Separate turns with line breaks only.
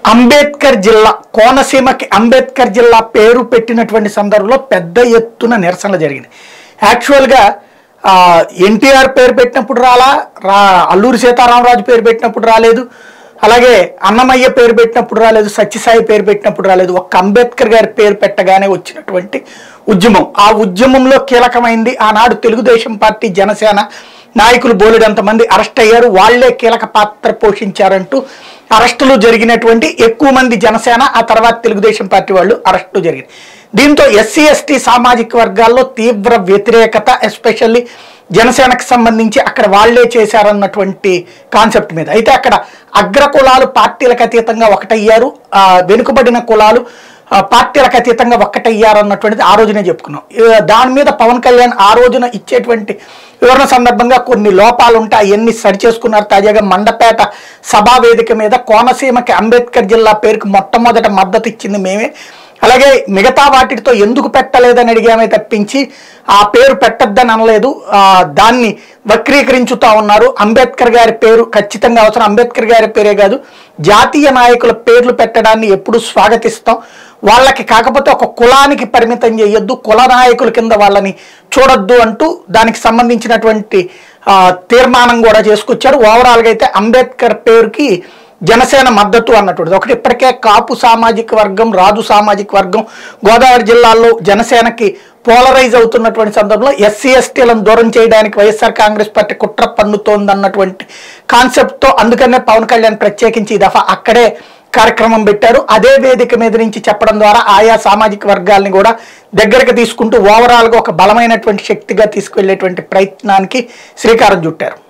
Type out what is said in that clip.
అంబేద్కర్ జిల్లా కోనసీమకి అంబేద్కర్ జిల్లా పేరు పెట్టినటువంటి సందర్భంలో పెద్ద ఎత్తున నిరసనలు జరిగినాయి యాక్చువల్గా ఎన్టీఆర్ పేరు పెట్టినప్పుడు రాలా రా అల్లూరి సీతారామరాజు పేరు పెట్టినప్పుడు రాలేదు అలాగే అన్నమయ్య పేరు పెట్టినప్పుడు రాలేదు సత్యసాయి పేరు పెట్టినప్పుడు రాలేదు ఒక్క అంబేద్కర్ గారి పేరు పెట్టగానే వచ్చినటువంటి ఉద్యమం ఆ ఉద్యమంలో కీలకమైంది ఆనాడు తెలుగుదేశం పార్టీ జనసేన నాయకులు బోలెడంతమంది అరెస్ట్ అయ్యారు వాళ్లే కీలక పాత్ర పోషించారంటూ అరెస్టులు జరిగినటువంటి ఎక్కువ మంది జనసేన ఆ తర్వాత తెలుగుదేశం పార్టీ వాళ్ళు అరెస్టు జరిగింది దీంతో ఎస్సీ ఎస్టీ సామాజిక వర్గాల్లో తీవ్ర వ్యతిరేకత ఎస్పెషల్లీ జనసేనకు సంబంధించి అక్కడ వాళ్లే చేశారన్నటువంటి కాన్సెప్ట్ మీద అయితే అక్కడ అగ్ర కులాలు పార్టీలకు అతీతంగా ఒకటయ్యారు ఆ, వెనుకబడిన కులాలు ఆ, పార్టీలకు అతీతంగా ఒక్కటయ్యారన్నటువంటిది ఆ రోజునే చెప్పుకున్నాం ఇక దాని మీద పవన్ కళ్యాణ్ ఆ రోజున ఇచ్చేటువంటి వివరణ సందర్భంగా కొన్ని లోపాలు ఉంటాయి అవన్నీ సరిచేసుకున్నారు తాజాగా మండపేట సభా వేదిక మీద కోనసీమకి అంబేద్కర్ జిల్లా పేరుకు మొట్టమొదట మద్దతు ఇచ్చింది మేమే అలాగే మిగతా వాటితో ఎందుకు పెట్టలేదని అడిగామే తప్పించి ఆ పేరు పెట్టద్దని అనలేదు ఆ, దాన్ని వక్రీకరించుతా ఉన్నారు అంబేద్కర్ గారి పేరు ఖచ్చితంగా అవసరం అంబేద్కర్ గారి పేరే కాదు జాతీయ నాయకుల పేర్లు పెట్టడాన్ని ఎప్పుడు స్వాగతిస్తాం వాళ్ళకి కాకపోతే ఒక కులానికి పరిమితం చేయొద్దు కుల నాయకుల కింద వాళ్ళని చూడొద్దు అంటూ దానికి సంబంధించినటువంటి ఆ, తీర్మానం కూడా చేసుకొచ్చారు ఓవరాల్గా అయితే అంబేద్కర్ పేరుకి జనసేన మద్దతు అన్నటువంటిది ఒకటి ఇప్పటికే కాపు సామాజిక వర్గం రాజు సామాజిక వర్గం గోదావరి జిల్లాల్లో జనసేనకి పోలరైజ్ అవుతున్నటువంటి సందర్భంలో ఎస్సీ ఎస్టీలను దూరం చేయడానికి వైఎస్ఆర్ కాంగ్రెస్ పార్టీ కుట్ర పన్నుతోందన్నటువంటి కాన్సెప్ట్తో అందుకనే పవన్ కళ్యాణ్ ప్రత్యేకించి ఈ దఫా అక్కడే కార్యక్రమం పెట్టారు అదే వేదిక మీద నుంచి చెప్పడం ద్వారా ఆయా సామాజిక వర్గాల్ని కూడా దగ్గరకు తీసుకుంటూ ఓవరాల్గా ఒక బలమైనటువంటి శక్తిగా తీసుకువెళ్ళేటువంటి ప్రయత్నానికి శ్రీకారం చుట్టారు